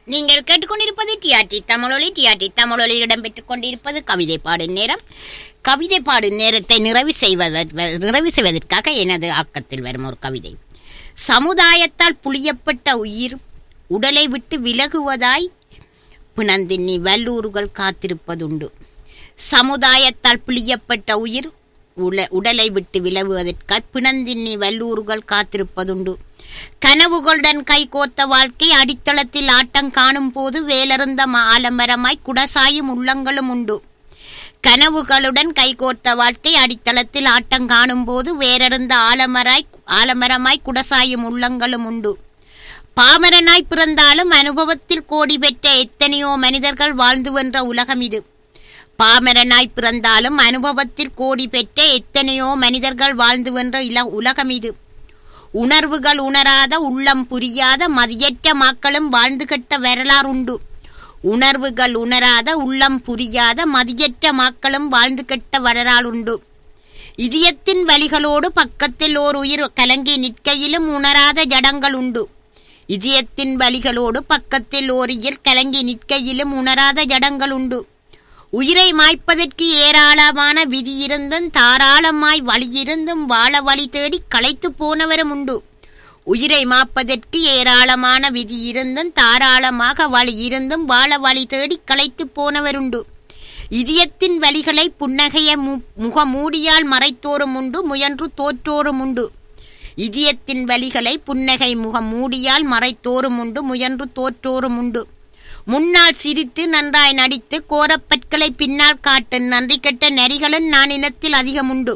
நீங்கள் கேட்டுக்கொண்டிருப்பது டிஆர்டி தமிழொலி டிஆர்டி தமிழொலி இடம்பெற்றுக் கொண்டிருப்பது கவிதை பாடும் நேரம் கவிதை பாடும் நேரத்தை நிறைவு செய்வதற்கு நிறைவு செய்வதற்காக எனது ஆக்கத்தில் வரும் ஒரு கவிதை சமுதாயத்தால் புளியப்பட்ட உயிர் உடலை விட்டு விலகுவதாய் பிணந்தின்னி வல்லூறுகள் காத்திருப்பதுண்டு சமுதாயத்தால் பிழியப்பட்ட உயிர் உல உடலை விட்டு விலகுவதற்காய் பிணந்தின்னி வல்லூறுகள் காத்திருப்பதுண்டு கனவுகளுடன் கைகோர்த்த வாழ்க்கை அடித்தளத்தில் ஆட்டம் காணும் போது வேலருந்த ம- ஆலமரமாய் குடசாயும் உள்ளங்களும் உண்டு கனவுகளுடன் கைகோர்த்த வாழ்க்கை அடித்தளத்தில் ஆட்டம் காணும் போது வேரருந்த ஆலமராய் ஆலமரமாய் குடசாயும் உள்ளங்களும் உண்டு பாமரனாய் பிறந்தாலும் அனுபவத்தில் கோடி பெற்ற எத்தனையோ மனிதர்கள் வாழ்ந்து வென்ற உலகம் இது பாமரனாய் பிறந்தாலும் அனுபவத்தில் கோடி பெற்ற எத்தனையோ மனிதர்கள் வாழ்ந்து வென்ற இல உலகம் இது உணர்வுகள் உணராத உள்ளம் புரியாத மதியற்ற மக்களும் வாழ்ந்து கெட்ட வரலாறுண்டு உணர்வுகள் உணராத உள்ளம் புரியாத மதியற்ற மக்களும் வாழ்ந்து கெட்ட வரலாறுண்டு இதயத்தின் வலிகளோடு பக்கத்தில் ஓர் உயிர் கலங்கி நிற்கையிலும் உணராத ஜடங்கள் உண்டு இதயத்தின் வலிகளோடு பக்கத்தில் ஓர் உயிர் கலங்கி நிற்கையிலும் உணராத ஜடங்கள் உண்டு உயிரை மாய்ப்பதற்கு ஏராளமான விதி இருந்தும் தாராளமாய் வழியிருந்தும் வாழ வழி தேடி களைத்து போனவரும் உண்டு உயிரை மாப்பதற்கு ஏராளமான விதி இருந்தும் தாராளமாக வழி இருந்தும் வாழ வழி தேடி களைத்து போனவருண்டு இதயத்தின் வலிகளை புன்னகைய மு முகமூடியால் மறைத்தோரும் உண்டு முயன்று தோற்றோரும் உண்டு இதயத்தின் வலிகளை புன்னகை முகமூடியால் மறைத்தோரும் உண்டு முயன்று தோற்றோரும் உண்டு முன்னால் சிரித்து நன்றாய் நடித்து கோரப்பற்களை பின்னால் காட்டு நன்றி கெட்ட நரிகளும் நான் இனத்தில் அதிகம் உண்டு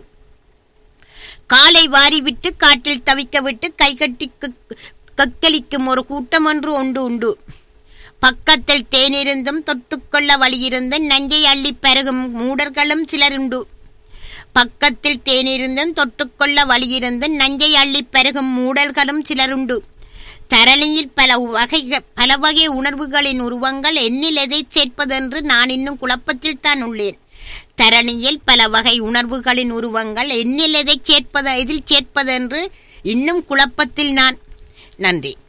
காலை வாரிவிட்டு காட்டில் தவிக்க விட்டு கைகட்டி கக்- கக்களிக்கும் ஒரு கூட்டம் ஒன்று உண்டு உண்டு பக்கத்தில் தேனிருந்தும் தொட்டுக்கொள்ள வழியிருந்தும் நஞ்சை அள்ளிப் பருகும் மூடர்களும் சிலருண்டு பக்கத்தில் தேனிருந்தும் தொட்டுக்கொள்ள வழியிருந்தும் நஞ்சை அள்ளிப் பருகும் மூடல்களும் சிலருண்டு தரணியில் பல வகை பல வகை உணர்வுகளின் உருவங்கள் என்னில் எதை சேர்ப்பதென்று நான் இன்னும் குழப்பத்தில் தான் உள்ளேன் தரணியில் பல வகை உணர்வுகளின் உருவங்கள் என்னில் எதை சேர்ப்பது எதில் சேர்ப்பதென்று இன்னும் குழப்பத்தில் நான் நன்றி